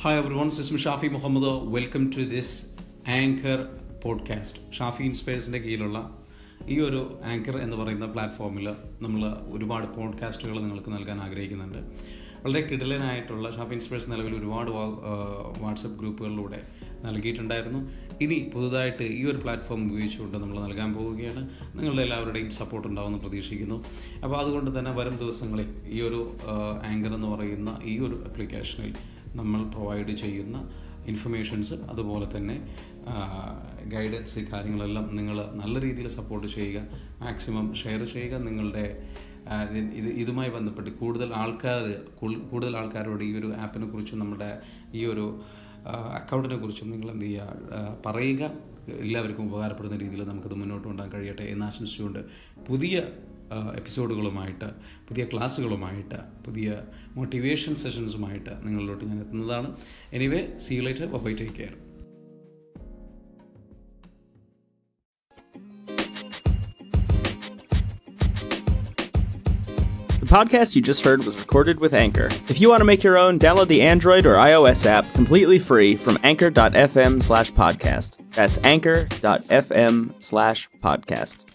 Hi everyone, this is Shafi Muhammad. Welcome to this Anchor podcast. Shafi ഇൻസ്പേഴ്സിൻ്റെ കീഴിലുള്ള ഈ ഒരു anchor എന്ന് പറയുന്ന പ്ലാറ്റ്ഫോമിൽ നമ്മൾ ഒരുപാട് പോഡ്കാസ്റ്റുകൾ നിങ്ങൾക്ക് നൽകാൻ ആഗ്രഹിക്കുന്നുണ്ട് വളരെ കിടിലനായിട്ടുള്ള ഷാഫി ഇൻസ്പേഴ്സ് നിലവിൽ ഒരുപാട് വാട്സപ്പ് ഗ്രൂപ്പുകളിലൂടെ നൽകിയിട്ടുണ്ടായിരുന്നു ഇനി പുതുതായിട്ട് ഈ ഒരു പ്ലാറ്റ്ഫോം ഉപയോഗിച്ചുകൊണ്ട് നമ്മൾ നൽകാൻ പോവുകയാണ് നിങ്ങളുടെ എല്ലാവരുടെയും സപ്പോർട്ട് ഉണ്ടാവുമെന്ന് പ്രതീക്ഷിക്കുന്നു അപ്പോൾ അതുകൊണ്ട് തന്നെ വരും ദിവസങ്ങളിൽ ഈ ഒരു ആങ്കർ എന്ന് പറയുന്ന ഈ ഒരു ആപ്ലിക്കേഷനിൽ നമ്മൾ പ്രൊവൈഡ് ചെയ്യുന്ന ഇൻഫർമേഷൻസ് അതുപോലെ തന്നെ ഗൈഡൻസ് കാര്യങ്ങളെല്ലാം നിങ്ങൾ നല്ല രീതിയിൽ സപ്പോർട്ട് ചെയ്യുക മാക്സിമം ഷെയർ ചെയ്യുക നിങ്ങളുടെ ആ, ഇത് ഇത് ഇതുമായി ബന്ധപ്പെട്ട് കൂടുതൽ ആൾക്കാർ കൂടുതൽ ആൾക്കാരോട് ഈ ഒരു ആപ്പിനെ കുറിച്ചും നമ്മുടെ ഈ ഒരു അക്കൗണ്ടിനെ കുറിച്ചും നിങ്ങൾ എന്ത് ചെയ്യുക ആ, പറയുക എല്ലാവർക്കും ഉപകാരപ്പെടുന്ന രീതിയിൽ നമുക്കത് മുന്നോട്ട് കൊണ്ടുപോകാൻ കഴിയട്ടെ എന്ന് ആശംസിച്ചുകൊണ്ട് പുതിയ ആ, എപ്പിസോഡുകളുമായിട്ട് പുതിയ ക്ലാസ്സുകളുമായിട്ട് പുതിയ മോട്ടിവേഷൻ സെഷൻസുമായിട്ട് നിങ്ങളിലോട്ട് ഞാൻ എത്തുന്നതാണ് anyway see later bye take care The podcast you just heard was recorded with Anchor. If you want to make your own, download the Android or iOS app completely free from anchor.fm slash podcast. That's anchor.fm slash podcast.